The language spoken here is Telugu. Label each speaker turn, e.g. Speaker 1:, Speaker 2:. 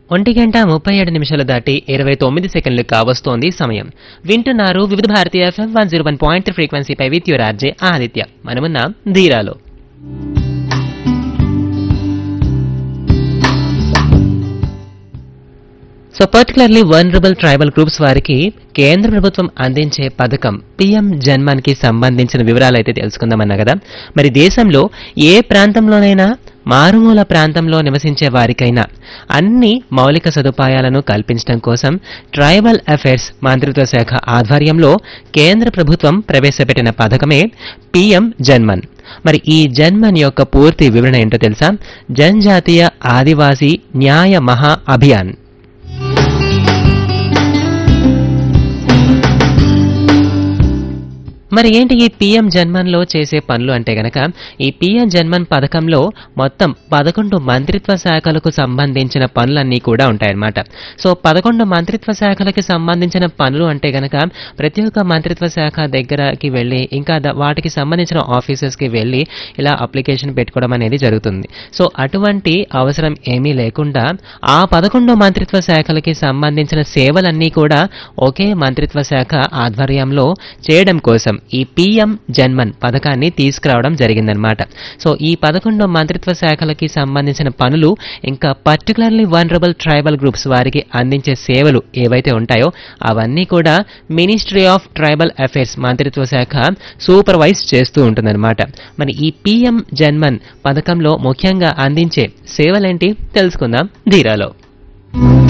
Speaker 1: ఒంటి గంట ముప్పై ఏడు నిమిషాలు దాటి ఇరవై తొమ్మిది సెకండ్లు కావస్తోంది సమయం వింటున్నారు వివిధ భారతీయ FM one zero one point ఫ్రీక్వెన్సీపై విత్ యువర్ ఆర్జే ఆదిత్య మనమున్న ధీరాలో so particularly vulnerable tribal groups వారికి కేంద్ర ప్రభుత్వం అందించే పథకం పిఎం జన్మన్ కి సంబంధించిన వివరాలు అయితే తెలుసుకుందామన్నా కదా మరి దేశంలో ఏ ప్రాంతంలోనైనా మారుమూల ప్రాంతంలో నివసించే వారికైనా అన్ని మౌలిక సదుపాయాలను కల్పించడం కోసం ట్రైబల్ అఫైర్స్ మంత్రిత్వ శాఖ ఆధ్వర్యంలో కేంద్ర ప్రభుత్వం ప్రవేశపెట్టిన పథకమే పిఎం జన్మన్ మరి ఈ జన్మన్ యొక్క పూర్తి వివరణ ఏంటో తెలుసా జనజాతీయ ఆదివాసీ న్యాయ మహా అభియాన్ మరి ఏంటి ఈ పిఎం జన్మన్లో చేసే పనులు అంటే గనక ఈ పిఎం జన్మన్ పథకంలో మొత్తం పదకొండు మంత్రిత్వ శాఖలకు సంబంధించిన పనులన్నీ కూడా ఉంటాయన్నమాట సో పదకొండు మంత్రిత్వ శాఖలకి సంబంధించిన పనులు అంటే గనక ప్రతి ఒక్క మంత్రిత్వ శాఖ దగ్గరకి వెళ్ళి ఇంకా ద- వాటికి సంబంధించిన ఆఫీసెస్కి వెళ్ళి ఇలా అప్లికేషన్ పెట్టుకోవడం అనేది జరుగుతుంది సో అటువంటి అవసరం ఏమీ లేకుండా ఆ పదకొండు మంత్రిత్వ శాఖలకి సంబంధించిన సేవలన్నీ కూడా ఒకే మంత్రిత్వ శాఖ ఆధ్వర్యంలో చేయడం కోసం ఈ పిఎం జన్మన్ పథకాన్ని తీసుకురావడం జరిగిందనమాట సో ఈ పదకొండు మంత్రిత్వ శాఖలకి సంబంధించిన పనులు ఇంకా పర్టికులర్లీ వనరబుల్ ట్రైబల్ గ్రూప్స్ వారికి అందించే సేవలు ఏవైతే ఉంటాయో అవన్నీ కూడా మినిస్ట్రీ ఆఫ్ ట్రైబల్ అఫైర్స్ మంత్రిత్వ శాఖ సూపర్వైజ్ చేస్తూ ఉంటుందన్నమాట మరి ఈ పిఎం జన్మన్ పథకంలో ముఖ్యంగా అందించే సేవలేంటి తెలుసుకుందాం ధీరాలో